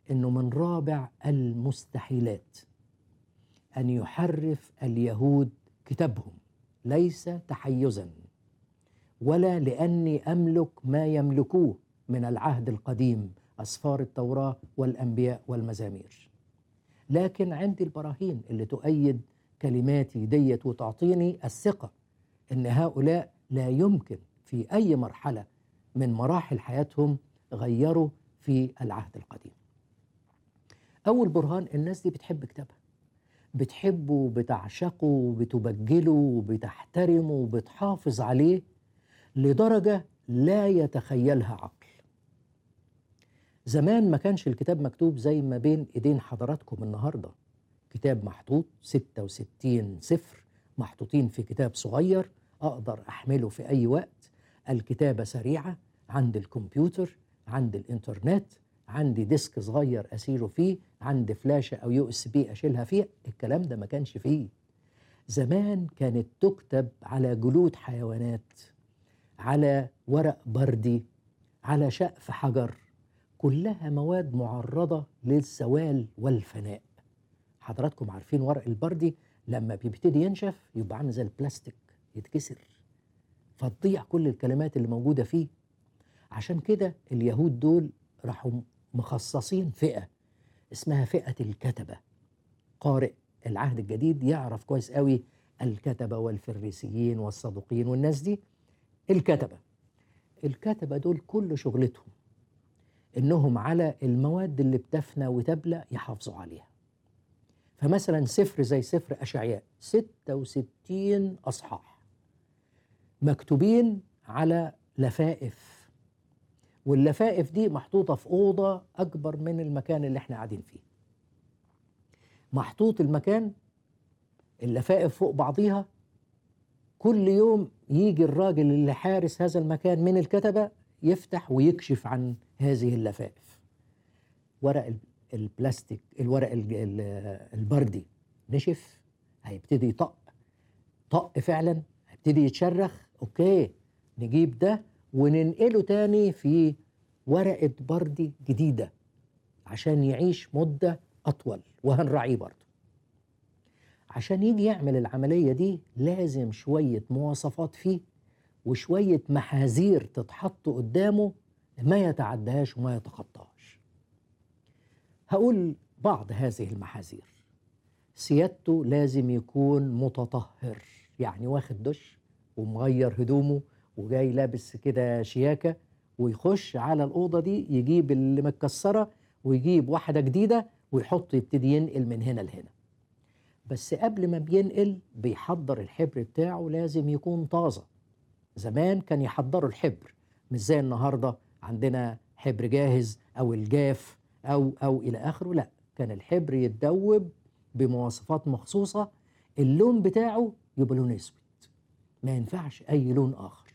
انه من رابع المستحيلات ان يحرف اليهود كتابهم ليس تحيزا ولا لاني املك ما يملكوه من العهد القديم اسفار التوراه والانبياء والمزامير لكن عندي البراهين اللي تؤيد كلماتي ديت وتعطيني الثقه ان هؤلاء لا يمكن في اي مرحله من مراحل حياتهم غيروا في العهد القديم. اول برهان الناس دي بتحب كتابها. بتحبه وبتعشقه وبتبجله وبتحترمه وبتحافظ عليه لدرجه لا يتخيلها عقل. زمان ما كانش الكتاب مكتوب زي ما بين ايدين حضراتكم النهارده. كتاب محطوط 66 سفر محطوطين في كتاب صغير اقدر احمله في اي وقت الكتابه سريعه عند الكمبيوتر عند الانترنت عندي ديسك صغير اسيره فيه عندي فلاشه او يو اس بي اشيلها فيه الكلام ده ما كانش فيه زمان كانت تكتب على جلود حيوانات على ورق بردي على شقف حجر كلها مواد معرضه للزوال والفناء حضراتكم عارفين ورق البردي لما بيبتدي ينشف يبقى عامل زي البلاستيك يتكسر فتضيع كل الكلمات اللي موجوده فيه عشان كده اليهود دول راحوا مخصصين فئه اسمها فئه الكتبه قارئ العهد الجديد يعرف كويس قوي الكتبه والفريسيين والصدوقيين والناس دي الكتبه الكتبه دول كل شغلتهم انهم على المواد اللي بتفنى وتبلى يحافظوا عليها فمثلا سفر زي سفر أشعياء 66 أصحاح مكتوبين على لفائف واللفائف دي محطوطة في أوضة أكبر من المكان اللي احنا قاعدين فيه محطوط المكان اللفائف فوق بعضيها كل يوم يجي الراجل اللي حارس هذا المكان من الكتبة يفتح ويكشف عن هذه اللفائف ورق البلاستيك الورق البردي نشف هيبتدي يطق طق فعلا هيبتدي يتشرخ اوكي نجيب ده وننقله تاني في ورقة بردي جديدة عشان يعيش مدة أطول وهنراعيه برضه عشان يجي يعمل العملية دي لازم شوية مواصفات فيه وشوية محاذير تتحط قدامه ما يتعدهاش وما يتخطاهاش هقول بعض هذه المحاذير سيادته لازم يكون متطهر يعني واخد دش ومغير هدومه وجاي لابس كده شياكة ويخش على الأوضة دي يجيب اللي متكسرة ويجيب واحدة جديدة ويحط يبتدي ينقل من هنا لهنا بس قبل ما بينقل بيحضر الحبر بتاعه لازم يكون طازة زمان كان يحضروا الحبر مش زي النهاردة عندنا حبر جاهز أو الجاف أو أو إلى آخره لا كان الحبر يتدوب بمواصفات مخصوصة اللون بتاعه يبقى لون أسود ما ينفعش أي لون آخر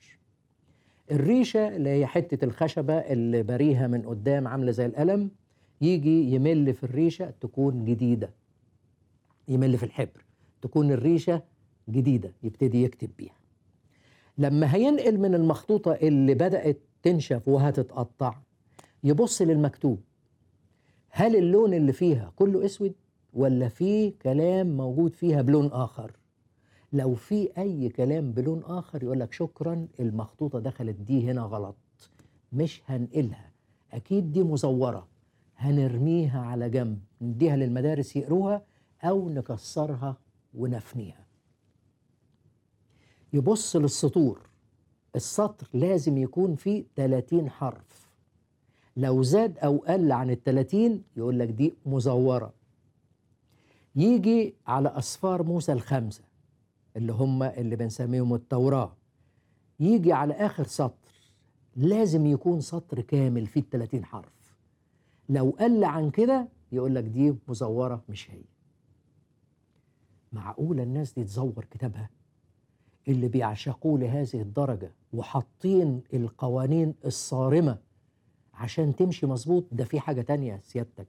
الريشة اللي هي حتة الخشبة اللي بريها من قدام عاملة زي القلم يجي يمل في الريشة تكون جديدة يمل في الحبر تكون الريشة جديدة يبتدي يكتب بيها لما هينقل من المخطوطة اللي بدأت تنشف وهتتقطع يبص للمكتوب هل اللون اللي فيها كله اسود ولا في كلام موجود فيها بلون اخر لو في اي كلام بلون اخر يقول لك شكرا المخطوطه دخلت دي هنا غلط مش هنقلها اكيد دي مزوره هنرميها على جنب نديها للمدارس يقروها او نكسرها ونفنيها يبص للسطور السطر لازم يكون فيه 30 حرف لو زاد او قل عن ال 30 يقول لك دي مزوره يجي على أسفار موسى الخمسة اللي هم اللي بنسميهم التوراة يجي على آخر سطر لازم يكون سطر كامل فيه 30 حرف لو قل عن كده يقول لك دي مزورة مش هي معقولة الناس دي تزور كتابها اللي بيعشقوه لهذه الدرجة وحاطين القوانين الصارمة عشان تمشي مظبوط ده في حاجة تانية سيادتك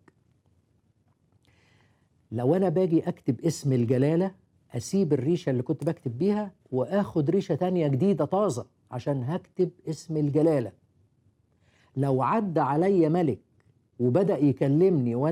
لو انا باجي اكتب اسم الجلاله اسيب الريشه اللي كنت بكتب بيها واخد ريشه تانية جديده طازه عشان هكتب اسم الجلاله لو عدى عليا ملك وبدأ يكلمني وأنا